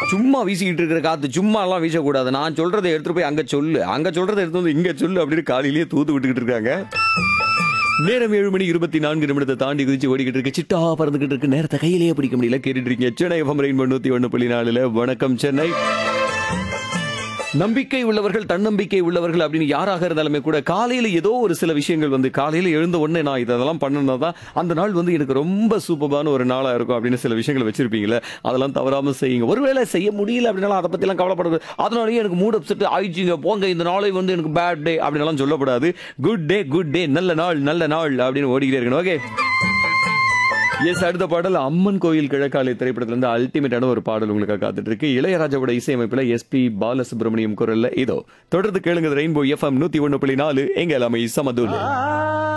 சும்மா வீசிக்கிட்டு இருக்கிற காத்து சும்மா எல்லாம் வீசக்கூடாது நான் சொல்றதை எடுத்துட்டு போய் அங்க சொல்லு அங்க சொல்றதை எடுத்து வந்து இங்க சொல்லு அப்படின்னு காலையிலேயே தூத்து விட்டுக்கிட்டு இருக்காங்க நேரம் ஏழு மணி இருபத்தி நான்கு நிமிடத்தை தாண்டி குதிச்சு ஓடிக்கிட்டு இருக்கு சிட்டா பறந்துகிட்டு இருக்கு நேரத்தை கையிலேயே பிடிக்க முடியல கேட்டுட்டு இருக்கீங்க சென்னை எஃப்எம் ரெயின் நூத்தி ஒன்று புள்ளி நாலுல வணக்கம் சென்னை நம்பிக்கை உள்ளவர்கள் தன்னம்பிக்கை உள்ளவர்கள் அப்படின்னு யாராக இருந்தாலுமே கூட காலையில ஏதோ ஒரு சில விஷயங்கள் வந்து காலையில எழுந்த உடனே நான் இதெல்லாம் பண்ணனா தான் அந்த நாள் வந்து எனக்கு ரொம்ப சூப்பரான ஒரு நாளா இருக்கும் அப்படின்னு சில விஷயங்கள் வச்சிருப்பீங்களே அதெல்லாம் தவறாம செய்யுங்க ஒருவேளை செய்ய முடியல அப்படின்னாலும் அதை பத்திலாம் கவலைப்படாது அதனாலயே எனக்கு மூட் அப்செட் ஆயிடுச்சுங்க போங்க இந்த நாளை வந்து எனக்கு பேட் டே அப்படின்லாம் சொல்லப்படாது குட் டே குட் டே நல்ல நாள் நல்ல நாள் அப்படின்னு ஓடிக்கிட்டே இருக்கணும் ஓகே எஸ் அடுத்த பாடல் அம்மன் கோயில் கிழக்காலை திரைப்படத்துல இருந்து அல்டிமேட்டான ஒரு பாடல் உங்களுக்கு காத்துட்டு இருக்கு இளையராஜாவோட இசையமைப்புல எஸ்பி பாலசுப்ரமணியம் குரல்ல இதோ தொடர்ந்து கேளுங்க ரெயின்போ எஃப்எம் நூத்தி ஒண்ணு புள்ளி நாலு எங்க எல்லாமே சமதுல்